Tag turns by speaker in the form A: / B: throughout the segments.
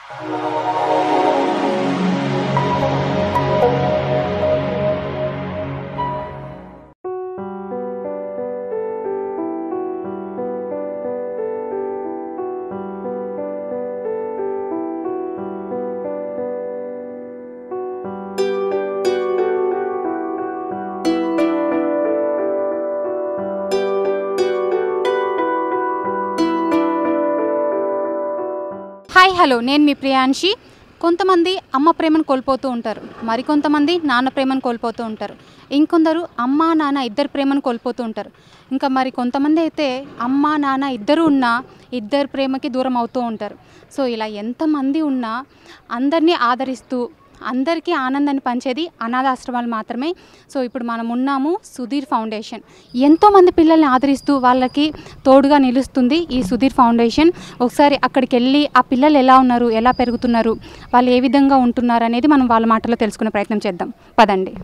A: Hi hello నేను మీ ప్రియాంషి కొంతమంది అమ్మ ప్రేమను కోల్పోతూ ఉంటారు మరికొంతమంది నాన్న ప్రేమను కోల్పోతూ ఉంటారు ఇంకొందరు అమ్మ నాన్న ఇద్దరు ప్రేమను కోల్పోతూ ఉంటారు ఇంకా మరి కొంతమంది అయితే అమ్మ నాన్న ఇద్దరు ఉన్నా ఇద్దరు ప్రేమకి దూరం అవుతూ ఉంటారు సో ఇలా ఎంతమంది ఉన్నా అందరినీ ఆదరిస్తూ అందరికీ ఆనందాన్ని పంచేది అనాథాశ్రమాలు మాత్రమే సో ఇప్పుడు మనం ఉన్నాము సుధీర్ ఫౌండేషన్ ఎంతోమంది పిల్లల్ని ఆదరిస్తూ వాళ్ళకి తోడుగా నిలుస్తుంది ఈ సుధీర్ ఫౌండేషన్ ఒకసారి అక్కడికి వెళ్ళి ఆ పిల్లలు ఎలా ఉన్నారు ఎలా పెరుగుతున్నారు వాళ్ళు ఏ విధంగా ఉంటున్నారు అనేది మనం వాళ్ళ మాటలో తెలుసుకునే ప్రయత్నం చేద్దాం పదండి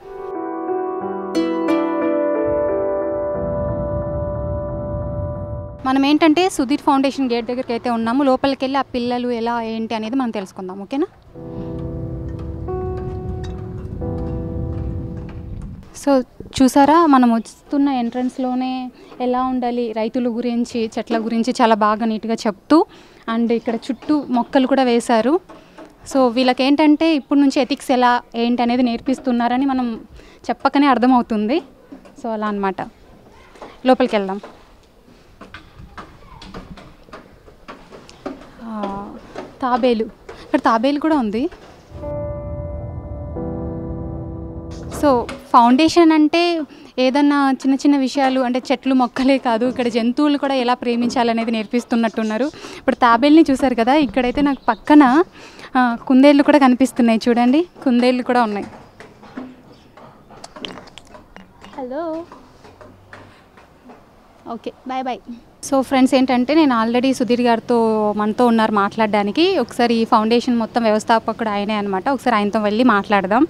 A: మనం ఏంటంటే సుధీర్ ఫౌండేషన్ గేట్ దగ్గరికి అయితే ఉన్నాము లోపలికి వెళ్ళి ఆ పిల్లలు ఎలా ఏంటి అనేది మనం తెలుసుకుందాం ఓకేనా సో చూసారా మనం వస్తున్న ఎంట్రన్స్లోనే ఎలా ఉండాలి రైతుల గురించి చెట్ల గురించి చాలా బాగా నీట్గా చెప్తూ అండ్ ఇక్కడ చుట్టూ మొక్కలు కూడా వేశారు సో వీళ్ళకి ఏంటంటే ఇప్పుడు నుంచి ఎథిక్స్ ఎలా ఏంటి అనేది నేర్పిస్తున్నారని మనం చెప్పకనే అర్థమవుతుంది సో అలా అన్నమాట లోపలికి వెళ్దాం ఆ, తాబేలు ఇక్కడ తాబేలు కూడా ఉంది సో ఫౌండేషన్ అంటే ఏదన్నా చిన్న చిన్న విషయాలు అంటే చెట్లు మొక్కలే కాదు ఇక్కడ జంతువులు కూడా ఎలా ప్రేమించాలనేది నేర్పిస్తున్నట్టున్నారు ఇప్పుడు తాబేల్ని చూసారు కదా ఇక్కడైతే నాకు పక్కన ఆ, కుందేళ్ళు కూడా కనిపిస్తున్నాయి చూడండి కుందేళ్ళు కూడా ఉన్నాయి hello okay bye bye so friends ఏంటంటే నేను ఆల్రెడీ సుధీర్ గారితో మనతో ఉన్నారు మాట్లాడడానికి ఒకసారి ఈ ఫౌండేషన్ మొత్తం వ్యవస్థాపకుడు ఆయనే అనమాట ఒకసారి ఆయనతో వెళ్ళి మాట్లాడదాం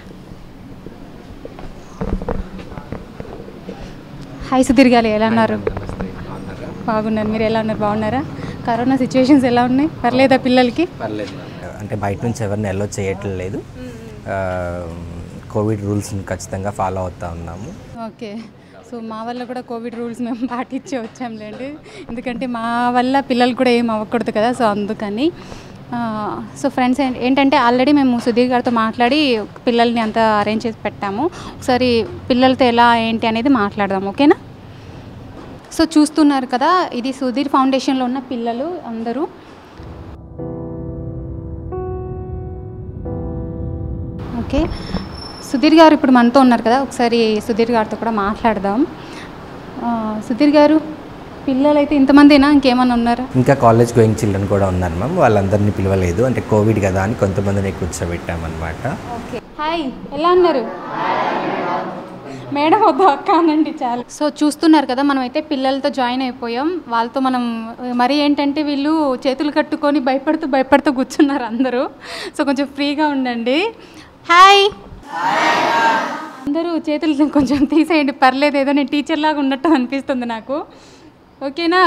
A: హాయ్ సుధీర్ గారు ఎలా ఉన్నారు బాగున్నారు మీరు ఎలా ఉన్నారు బాగున్నారా కరోనా సిచ్యువేషన్స్ ఎలా ఉన్నాయి పర్లేదా పిల్లలకి
B: పర్లేదు అంటే బయట నుంచి ఎవరిని ఎల్లో చేయట్లేదు ఆ, కోవిడ్ రూల్స్ని ఖచ్చితంగా ఫాలో అవుతా ఉన్నాము
A: ఓకే సో మా వల్ల కూడా కోవిడ్ రూల్స్ మేము పాటించి వచ్చాంలేండి ఎందుకంటే మా వల్ల పిల్లలు కూడా ఏం అవ్వకూడదు కదా సో అందుకని ఆ, సో ఫ్రెండ్స్ ఏం- ఏంటంటే ఆల్రెడీ మేము సుధీర్ గారితో మాట్లాడి పిల్లల్ని అంతా అరేంజ్ చేసి పెట్టాము ఒకసారి పిల్లలతో ఎలా ఏంటి అనేది మాట్లాడదాం ఓకేనా సో చూస్తున్నారు కదా ఇది సుధీర్ ఫౌండేషన్లో ఉన్న పిల్లలు అందరూ ఓకే సుధీర్ గారు ఇప్పుడు మనతో ఉన్నారు కదా ఒకసారి సుధీర్ గారితో కూడా మాట్లాడదాం ఆ, సుధీర్ గారు పిల్లలు అయితే ఇంతమందినా ఇంకేమైనా ఉన్నారా
B: ఇంకా కాలేజ్ గోయింగ్ చిల్డ్రన్ కూడా ఉన్నారు మ్యామ్ వాళ్ళందరినీ పిలవలేదు అంటే కోవిడ్ కదా అని కొంతమందిని కూర్చోబెట్టామన్నమాట
A: ఓకే హాయ్ ఎలా ఉన్నారు మేడం వద్దు అక్క అనండి చాలా సో చూస్తున్నారు కదా మనం అయితే పిల్లలతో జాయిన్ అయిపోయాం వాళ్ళతో మనం మరి ఏంటంటే వీళ్ళు చేతులు కట్టుకొని భయపడుతూ భయపడుతూ కూర్చున్నారు అందరూ సో కొంచెం ఫ్రీగా ఉండండి హాయ్ అందరూ చేతులు కొంచెం తీసేయండి పర్లేదు ఏదో నేను టీచర్ లాగా ఉన్నట్టు అనిపిస్తుంది నాకు ఓకేనా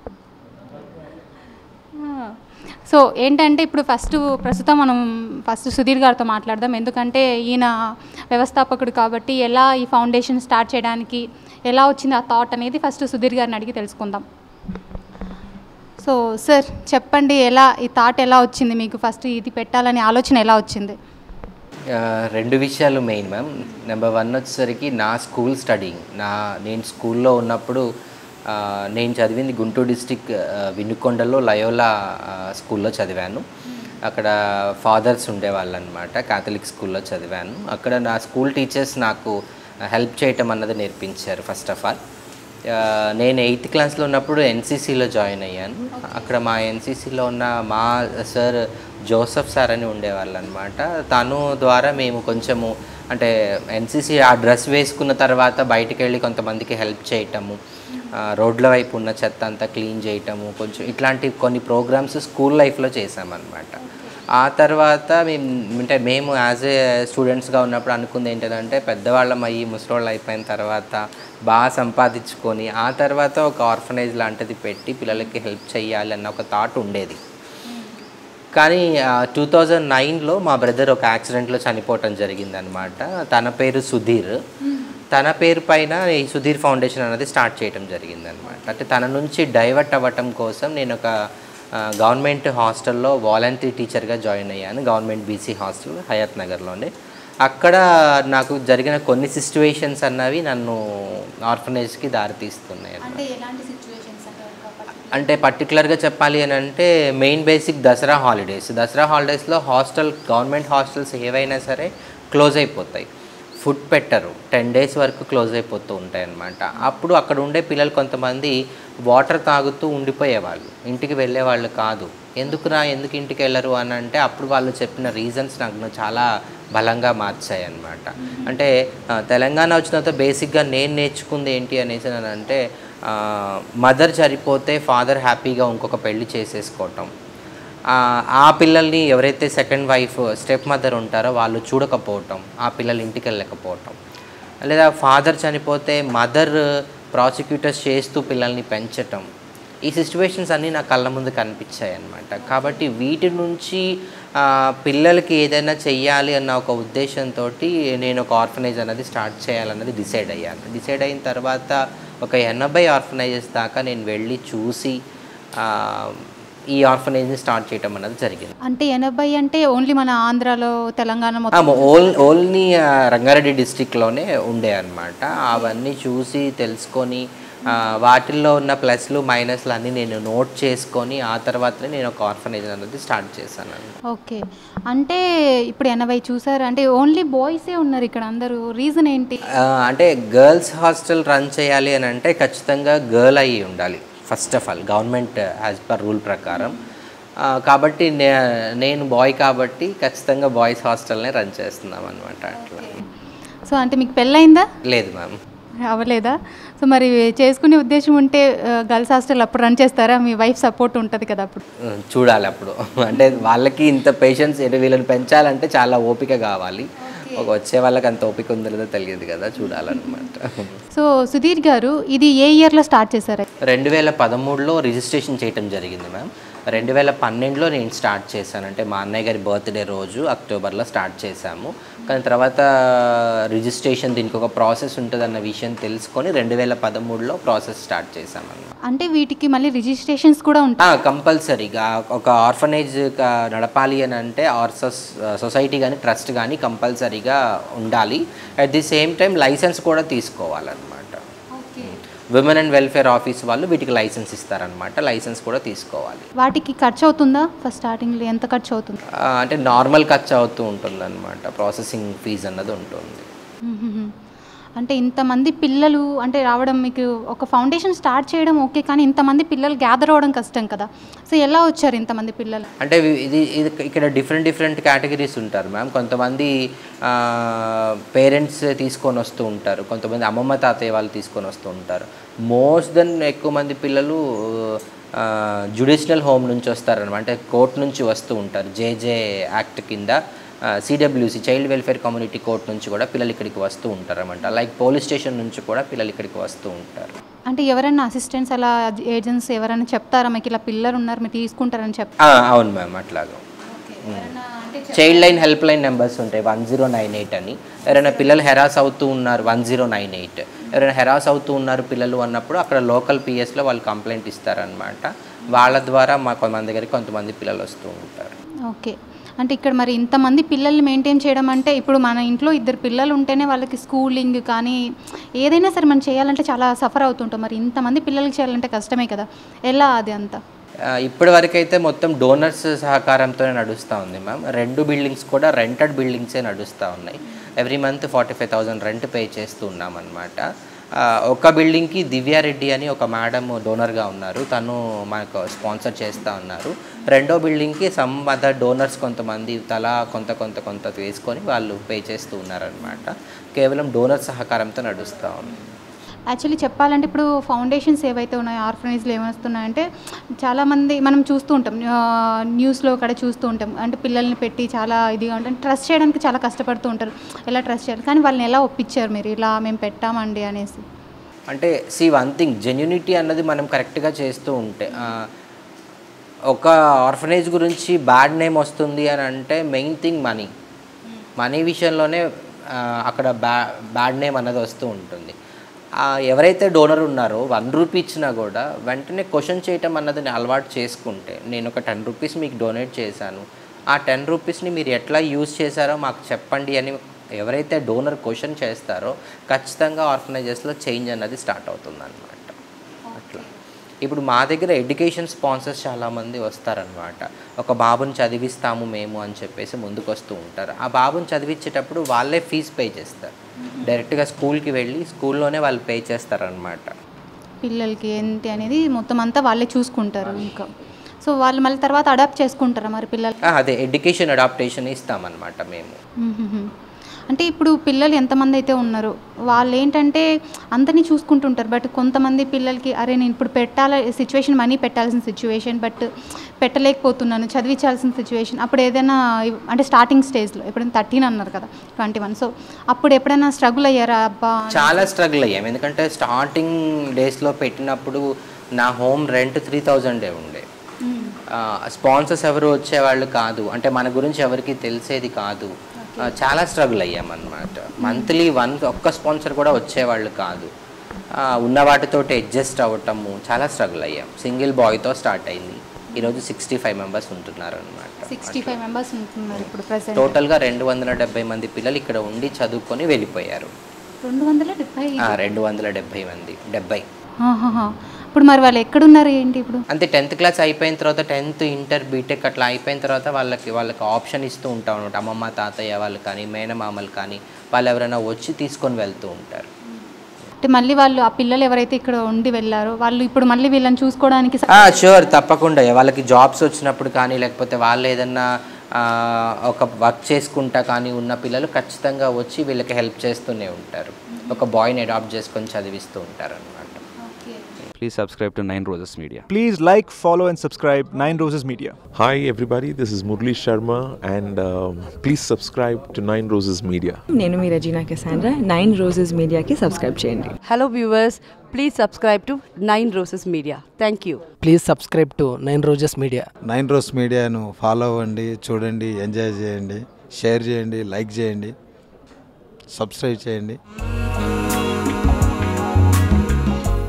A: ఆ. సో ఏంటంటే ఇప్పుడు ఫస్ట్ ప్రస్తుతం మనం ఫస్ట్ సుధీర్ గారితో మాట్లాడదాం ఎందుకంటే ఈయన వ్యవస్థాపకుడు కాబట్టి ఎలా ఈ ఫౌండేషన్ స్టార్ట్ చేయడానికి ఎలా వచ్చింది ఆ థాట్ అనేది ఫస్ట్ సుధీర్ గారిని అడిగి తెలుసుకుందాం సో సార్ చెప్పండి ఎలా ఈ థాట్ ఎలా వచ్చింది మీకు ఫస్ట్ ఇది పెట్టాలనే ఆలోచన ఎలా వచ్చింది
C: ఆ, రెండు విషయాలు మెయిన్ మ్యామ్ నెంబర్ వన్ వచ్చేసరికి నా స్కూల్ స్టడీయింగ్ నా నేను స్కూల్లో ఉన్నప్పుడు ఆ, నేను చదివింది గుంటూరు డిస్టిక్ వినుకొండలో లయోలా ఆ, స్కూల్లో చదివాను అక్కడ ఫాదర్స్ ఉండేవాళ్ళు అనమాట క్యాథలిక్ స్కూల్లో చదివాను అక్కడ నా స్కూల్ టీచర్స్ నాకు హెల్ప్ చేయటం అన్నది నేర్పించారు ఫస్ట్ ఆఫ్ ఆల్ ఆ, నేను ఎయిత్ క్లాస్లో ఉన్నప్పుడు ఎన్సీసీలో జాయిన్ అయ్యాను అక్కడ మా ఎన్సీసీలో ఉన్న మా సార్ జోసఫ్ సార్ అని ఉండేవాళ్ళు అనమాట తను ద్వారా మేము కొంచెము అంటే ఎన్సీసీ ఆ డ్రెస్ వేసుకున్న తర్వాత బయటికి వెళ్ళి కొంతమందికి హెల్ప్ చేయటము ఆ, రోడ్ల వైపు ఉన్న చెత్త అంతా క్లీన్ చేయటము కొంచెం ఇట్లాంటి కొన్ని ప్రోగ్రామ్స్ స్కూల్ లైఫ్లో చేసామన్నమాట ఆ తర్వాత మేము అంటే మేము యాజ్ ఏ స్టూడెంట్స్గా ఉన్నప్పుడు అనుకుంది ఏంటంటే పెద్దవాళ్ళం అయ్యి ముసలోళ్ళు అయిపోయిన తర్వాత బాగా సంపాదించుకొని ఆ తర్వాత ఒక ఆర్ఫనైజ్ లాంటిది పెట్టి పిల్లలకి హెల్ప్ చేయాలి అన్న ఒక థాట్ ఉండేది కానీ టూ థౌజండ్ నైన్లో మా బ్రదర్ ఒక యాక్సిడెంట్లో చనిపోవటం జరిగిందనమాట తన పేరు సుధీర్ తన పేరు పైన ఈ సుధీర్ ఫౌండేషన్ అనేది స్టార్ట్ చేయడం జరిగిందనమాట అంటే తన నుంచి డైవర్ట్ అవ్వటం కోసం నేను ఒక ఆ, గవర్నమెంట్ హాస్టల్లో వాలంటీర్ టీచర్గా జాయిన్ అయ్యాను గవర్నమెంట్ బీసీ హాస్టల్ హయాత్ నగర్లోనే అక్కడ నాకు జరిగిన కొన్ని సిచ్యువేషన్స్ అన్నవి నన్ను ఆర్ఫనేజ్కి దారితీస్తున్నాయి
A: అంటే ఎలాంటి సిచ్యువేషన్స్ అంటే
C: అంటే పర్టికులర్గా చెప్పాలి అని అంటే main basic Dasara holidays Dasara హాలిడేస్లో హాస్టల్ గవర్నమెంట్ హాస్టల్స్ ఏవైనా సరే క్లోజ్ అయిపోతాయి ఫుడ్ పెట్టరు టెన్ డేస్ వరకు క్లోజ్ అయిపోతూ ఉంటాయి అన్నమాట అప్పుడు అక్కడ ఉండే పిల్లలు కొంతమంది వాటర్ తాగుతూ ఉండిపోయేవాళ్ళు ఇంటికి వెళ్ళేవాళ్ళు కాదు ఎందుకురా ఎందుకు ఇంటికి వెళ్ళరు అని అంటే అప్పుడు వాళ్ళు చెప్పిన రీజన్స్ నాకు చాలా బలంగా మార్చాయి అన్నమాట అంటే ఆ, తెలంగాణ వచ్చిన తర్వాత బేసిక్గా నేను నేర్చుకుంది ఏంటి అనేసి అని అంటే మదర్ చనిపోతే ఫాదర్ హ్యాపీగా ఇంకొక పెళ్లి చేసేసుకోవటం ఆ, ఆ పిల్లల్ని ఎవరైతే సెకండ్ వైఫ్ స్టెప్ మదర్ ఉంటారో వాళ్ళు చూడకపోవటం ఆ పిల్లలు ఇంటికి వెళ్ళకపోవటం లేదా ఫాదర్ చనిపోతే మదర్ ప్రాసిక్యూటర్స్ చేస్తూ పిల్లల్ని పెంచటం ఈ సిచ్యువేషన్స్ అన్నీ నా కళ్ళ ముందు కనిపించాయి అన్నమాట కాబట్టి వీటి నుంచి ఆ, పిల్లలకి ఏదైనా చెయ్యాలి అన్న ఒక ఉద్దేశంతో నేను ఒక ఆర్ఫనైజ్ అనేది స్టార్ట్ చేయాలన్నది డిసైడ్ అయ్యాను డిసైడ్ అయిన తర్వాత ఒక ఎనభై ఆర్ఫనైజెస్ దాకా నేను వెళ్ళి చూసి ఆ, ఈ ఆర్ఫనైజ్ని స్టార్ట్ చేయటం అన్నది జరిగింది
A: అంటే ఎనభై అంటే ఓన్లీ మన ఆంధ్రాలో తెలంగాణ మొత్తం
C: ఓల్ ఓన్లీ ఆ, రంగారెడ్డి డిస్టిక్లోనే ఉండే అనమాట అవన్నీ చూసి తెలుసుకొని ఆ, వాటిల్లో ఉన్న ప్లస్లు మైనస్లు అన్నీ నేను నోట్ చేసుకొని ఆ తర్వాతనే నేను ఒక ఆర్ఫనైజ్ అనేది స్టార్ట్ చేశాను
A: ఓకే అంటే ఇప్పుడు ఎనభై చూసారు అంటే ఓన్లీ బాయ్సే ఉన్నారు ఇక్కడ అందరూ రీజన్ ఏంటి
C: ఆ, అంటే గర్ల్స్ హాస్టల్ రన్ చేయాలి అని అంటే ఖచ్చితంగా గర్ల్ అయ్యి ఉండాలి first of all government as per rule ప్రకారం ఆ, కాబట్టి నే నేను బాయ్ కాబట్టి ఖచ్చితంగా బాయ్స్ హాస్టల్నే రన్ చేస్తున్నాం అనమాట అట్లా
A: సో అంటే మీకు పెళ్ళయిందా
C: లేదు మ్యామ్
A: అవ్వలేదా సో మరి చేసుకునే ఉద్దేశం ఉంటే గర్ల్స్ హాస్టల్ అప్పుడు రన్ చేస్తారా మీ వైఫ్ సపోర్ట్ ఉంటుంది కదా అప్పుడు
C: చూడాలి అప్పుడు అంటే వాళ్ళకి ఇంత పేషెన్స్ వీళ్ళని పెంచాలంటే చాలా ఓపిక కావాలి ఒక వచ్చే వాళ్ళకి అంత ఓపిక ఉందో లేదో తెలియదు కదా చూడాలన్నమాట
A: సో సుధీర్ గారు ఇది ఏ ఇయర్లో స్టార్ట్ చేశారు
C: రెండు వేల పదమూడులో రిజిస్ట్రేషన్ చేయటం జరిగింది మ్యామ్ రెండు వేల పన్నెండులో నేను స్టార్ట్ చేశాను అంటే మా అన్నయ్య గారి బర్త్డే రోజు అక్టోబర్లో స్టార్ట్ చేశాము కానీ తర్వాత రిజిస్ట్రేషన్ దీనికి ఒక ప్రాసెస్ ఉంటుందన్న విషయం తెలుసుకొని రెండు వేల పదమూడులో ప్రాసెస్ స్టార్ట్ చేశామన్నమాట
A: అంటే వీటికి మళ్ళీ రిజిస్ట్రేషన్స్ కూడా ఉంటాయి
C: కంపల్సరీగా ఒక ఆర్ఫనైజ్ నడపాలి అని అంటే ఆర్ సొసైటీ కానీ ట్రస్ట్ కానీ కంపల్సరీగా ఉండాలి at the same time license కూడా తీసుకోవాలన్నమాట విమెన్ అండ్ వెల్ఫేర్ ఆఫీస్ వాళ్ళు వీటికి లైసెన్స్ ఇస్తారనమాట లైసెన్స్ కూడా తీసుకోవాలి
A: వాటికి ఖర్చు అవుతుందా ఫస్ట్ స్టార్టింగ్లో ఎంత ఖర్చు అవుతుంది
C: ఆ, అంటే నార్మల్ ఖర్చు అవుతూ ఉంటుంది అనమాట ప్రాసెసింగ్ ఫీజు అన్నది ఉంటుంది
A: మ్మ్. అంటే ఇంతమంది పిల్లలు అంటే రావడం మీకు ఒక ఫౌండేషన్ స్టార్ట్ చేయడం ఓకే కానీ ఇంతమంది పిల్లలు గ్యాదర్ అవ్వడం కష్టం కదా సో ఎలా వచ్చారు ఇంతమంది పిల్లలు
C: అంటే ఇవి- ఇది ఇది ఇక్కడ డిఫరెంట్ డిఫరెంట్ కేటగిరీస్ ఉంటారు మ్యామ్ కొంతమంది పేరెంట్స్ తీసుకొని వస్తూ ఉంటారు కొంతమంది అమ్మమ్మ తాతయ్య వాళ్ళు తీసుకొని వస్తూ ఉంటారు మోస్ట్ దెన్ ఎక్కువ మంది పిల్లలు జుడిషియల్ హోమ్ నుంచి వస్తారనమాట అంటే కోర్ట్ నుంచి వస్తూ ఉంటారు జేజే యాక్ట్ కింద CWC child welfare community court నుంచి కూడా పిల్లలు ఇక్కడికి వస్తూ ఉంటారు అనమాట లైక్ పోలీస్ స్టేషన్ నుంచి కూడా పిల్లలు ఇక్కడికి వస్తూ ఉంటారు
A: అంటే ఎవరైనా అసిస్టెంట్స్ అలా ఏజెంట్స్ ఎవరైనా చెప్తారా మీకు ఇలా పిల్లలు ఉన్నారు మీరు తీసుకుంటారని చెప్
C: ఆ, అవును మ్యామ్ అట్లాగా child line help line numbers ఉంటాయి వన్ జీరో నైన్ ఎయిట్ అని ఎవరైనా పిల్లలు హెరాస్ అవుతూ ఉన్నారు వన్ జీరో నైన్ ఎయిట్ ఎవరైనా హెరాస్ అవుతూ ఉన్నారు పిల్లలు అన్నప్పుడు అక్కడ లోకల్ పిఎస్లో వాళ్ళు కంప్లైంట్ ఇస్తారనమాట వాళ్ళ ద్వారా మా మన దగ్గరికి కొంతమంది పిల్లలు వస్తూ ఉంటారు
A: ఓకే అంటే ఇక్కడ మరి ఇంతమంది పిల్లల్ని మెయింటైన్ చేయడం అంటే ఇప్పుడు మన ఇంట్లో ఇద్దరు పిల్లలు ఉంటేనే వాళ్ళకి స్కూలింగ్ కానీ ఏదైనా సరే మనం చేయాలంటే చాలా సఫర్ అవుతుంటాం మరి ఇంతమంది పిల్లలకి చేయాలంటే కష్టమే కదా ఎలా అది అంతా
C: ఆ, ఇప్పటి వరకు అయితే మొత్తం డోనర్స్ సహకారంతోనే నడుస్తూ ఉంది మ్యామ్ రెండు బిల్డింగ్స్ కూడా రెంటెడ్ బిల్డింగ్సే నడుస్తూ ఉన్నాయి every month forty five thousand rent pay చేస్తూ ఉన్నాం అనమాట ఒక బిల్డింగ్కి దివ్యారెడ్డి అని ఒక మేడం డోనర్గా ఉన్నారు తను మనకు స్పాన్సర్ చేస్తూ ఉన్నారు రెండో బిల్డింగ్కి సమ్ అదర్ డోనర్స్ కొంతమంది తలా కొంత కొంత కొంత వేసుకొని వాళ్ళు పే చేస్తూ ఉన్నారనమాట కేవలం డోనర్ సహకారంతో నడుస్తూ ఉంది
A: యాక్చువల్లీ చెప్పాలంటే ఇప్పుడు ఫౌండేషన్స్ ఏవైతే ఉన్నాయో ఆర్ఫనైజ్లు ఏమొస్తున్నాయంటే చాలామంది మనం చూస్తూ ఉంటాం ఆ, న్యూస్లో కూడా చూస్తూ ఉంటాం అంటే పిల్లల్ని పెట్టి చాలా ఇదిగా ఉంటుంది ట్రస్ట్ చేయడానికి చాలా కష్టపడుతూ ఉంటారు ఎలా ట్రస్ట్ చేయాలి కానీ వాళ్ళని ఎలా ఒప్పించారు మీరు ఇలా మేము పెట్టామండి అనేసి
C: అంటే సి వన్ థింగ్ జెన్యునిటీ అన్నది మనం కరెక్ట్గా చేస్తూ ఉంటే ఆ, ఒక ఆర్ఫనేజ్ గురించి బ్యాడ్ నేమ్ వస్తుంది అని అంటే మెయిన్ థింగ్ మనీ మనీ విషయంలోనే ఆ, అక్కడ బ్యా బ్యాడ్ నేమ్ అన్నది వస్తూ ఉంటుంది ఆ, ఎవరైతే డోనర్ ఉన్నారో వన్ రూపీ ఇచ్చినా కూడా వెంటనే క్వశ్చన్ చేయటం అన్నది నేను అలవాటు చేసుకుంటే నేను ఒక టెన్ రూపీస్ మీకు డొనేట్ చేశాను ఆ టెన్ రూపీస్ని మీరు ఎట్లా యూజ్ చేశారో మాకు చెప్పండి అని ఎవరైతే డోనర్ క్వశ్చన్ చేస్తారో ఖచ్చితంగా ఆర్గనైజర్స్లో చేంజ్ అన్నది స్టార్ట్ అవుతుంది అనమాట అట్లా ఇప్పుడు మా దగ్గర ఎడ్యుకేషన్ స్పాన్సర్స్ చాలామంది వస్తారనమాట ఒక బాబుని చదివిస్తాము మేము అని చెప్పేసి ముందుకు వస్తూ ఉంటారు ఆ బాబుని చదివించేటప్పుడు వాళ్ళే ఫీజు పే చేస్తారు డైరెక్ట్గా స్కూల్కి వెళ్ళి స్కూల్లోనే వాళ్ళు పే చేస్తారనమాట
A: పిల్లలకి ఏంటి అనేది మొత్తం అంతా వాళ్ళే చూసుకుంటారు ఇంకా సో వాళ్ళు మళ్ళీ తర్వాత అడాప్ట్ చేసుకుంటారా మరి పిల్లలు
C: అదే ఎడ్యుకేషన్ అడాప్టేషన్ ఇస్తామన్నమాట మేము
A: మ్మ్. అంటే ఇప్పుడు పిల్లలు ఎంతమంది అయితే ఉన్నారో వాళ్ళు ఏంటంటే అందరినీ చూసుకుంటుంటారు బట్ కొంతమంది పిల్లలకి అరే నేను ఇప్పుడు పెట్టాల సిచ్యువేషన్ మనీ పెట్టాల్సిన సిచ్యువేషన్ బట్ పెట్టలేకపోతున్నాను చదివించాల్సిన సిచ్యువేషన్ అప్పుడు ఏదైనా ఇవ్- అంటే స్టార్టింగ్ స్టేజ్లో ఎప్పుడైనా థర్టీన్ అన్నారు కదా ట్వంటీ వన్ సో అప్పుడు ఎప్పుడైనా స్ట్రగుల్ అయ్యారా అబ్బా
C: చాలా స్ట్రగుల్ అయ్యాం ఎందుకంటే స్టార్టింగ్ డేస్లో పెట్టినప్పుడు నా హోమ్ రెంట్ త్రీ థౌజండే ఉండే స్పాన్సర్స్ ఎవరు వచ్చేవాళ్ళు కాదు అంటే మన గురించి ఎవరికి తెలిసేది కాదు ఆ, చాలా స్ట్రగుల్ అయ్యాం అనమాట మంత్లీ వన్ ఒక్క స్పాన్సర్ కూడా వచ్చేవాళ్ళు కాదు ఆ, ఉన్న వాటితోటి అడ్జస్ట్ అవ్వటము చాలా స్ట్రగుల్ అయ్యాం సింగిల్ బాయ్తో స్టార్ట్ అయింది ఈరోజు సిక్స్టీ ఫైవ్ మెంబర్స్ ఉంటున్నారు అనమాట
A: సిక్స్టీ ఫైవ్ మెంబర్స్ ఉంటున్నారు ఇప్పుడు ప్రజెంట్
C: టోటల్గా రెండు వందల డెబ్బై మంది పిల్లలు ఇక్కడ ఉండి చదువుకొని వెళ్ళిపోయారు
A: రెండు వందల డెబ్బై
C: ఆ, రెండు వందల డెబ్బై మంది డెబ్బై
A: ఆహాహా. ఇప్పుడు మరి వాళ్ళు ఎక్కడున్నారు ఏంటి ఇప్పుడు
C: అంతే టెన్త్ క్లాస్ అయిపోయిన తర్వాత టెన్త్ ఇంటర్ బీటెక్ అట్లా అయిపోయిన తర్వాత వాళ్ళకి వాళ్ళకి ఆప్షన్ ఇస్తూ ఉంటాం అనమాట అమ్మమ్మ తాతయ్య వాళ్ళు కానీ మేనమామలు కానీ వాళ్ళు ఎవరైనా వచ్చి తీసుకొని వెళ్తూ ఉంటారు
A: అంటే మళ్ళీ వాళ్ళు ఆ పిల్లలు ఎవరైతే ఇక్కడ ఉండి వెళ్ళారో వాళ్ళు ఇప్పుడు మళ్ళీ వీళ్ళని చూసుకోవడానికి
C: షూర్ తప్పకుండా వాళ్ళకి జాబ్స్ వచ్చినప్పుడు కానీ లేకపోతే వాళ్ళు ఏదన్నా ఆ, ఒక వర్క్ చేసుకుంటా కానీ ఉన్న పిల్లలు ఖచ్చితంగా వచ్చి వీళ్ళకి హెల్ప్ చేస్తూనే ఉంటారు ఒక బాయ్ని అడాప్ట్ చేసుకొని చదివిస్తూ ఉంటారు అనమాట
D: Please subscribe to Nine Roses Media.
E: Please like, follow, and subscribe Nine Roses Media.
F: Hi, everybody. This is Murli Sharma, and um, please subscribe to Nine Roses Media.
G: నేను మీ రజీనా కెసాండ్రా నైన్ రోజెస్ మీడియాకి subscribe చేయండి
H: Hello viewers, please subscribe to Nine Roses Media. Thank you.
I: Please subscribe to nine roses media
J: nine rose మీడియాను follow అవ్వండి చూడండి enjoy చేయండి share చేయండి like చేయండి సబ్స్క్రైబ్ చేయండి